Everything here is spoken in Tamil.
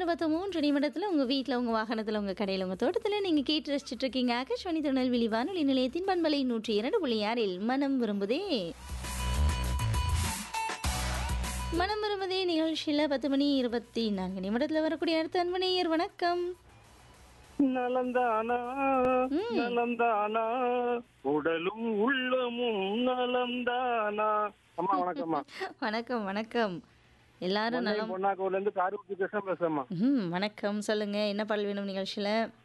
நேரம் பார்த்து மூன்று நிமிடத்தில் உங்கள் வீட்டில் உங்கள் வாகனத்தில் உங்கள் கடையில் உங்கள் தோட்டத்தில் நீங்கள் கேட்டு ரசிச்சுட்டு இருக்கீங்க ஆகாஷ்வாணி திருநெல்வேலி வானொலி நிலையத்தின் பண்பலை நூற்றி இரண்டு புள்ளி ஆறில் மனம் விரும்புதே மனம் விரும்புதே நிகழ்ச்சியில் பத்து மணி இருபத்தி நான்கு நிமிடத்தில் வரக்கூடிய அடுத்த அன்பனையர் வணக்கம் நலந்தானா நலந்தானா உடலும் உள்ளமும் நலந்தானா அம்மா வணக்கம்மா வணக்கம் வணக்கம் எல்லாரும் நலம் பொன்னாக்கோல இருந்து காரூட்டி கிருஷ்ணன் பேசுறேம்மா ம் வணக்கம் சொல்லுங்க என்ன பாடல் வேணும் நிகழ்ச்சியில்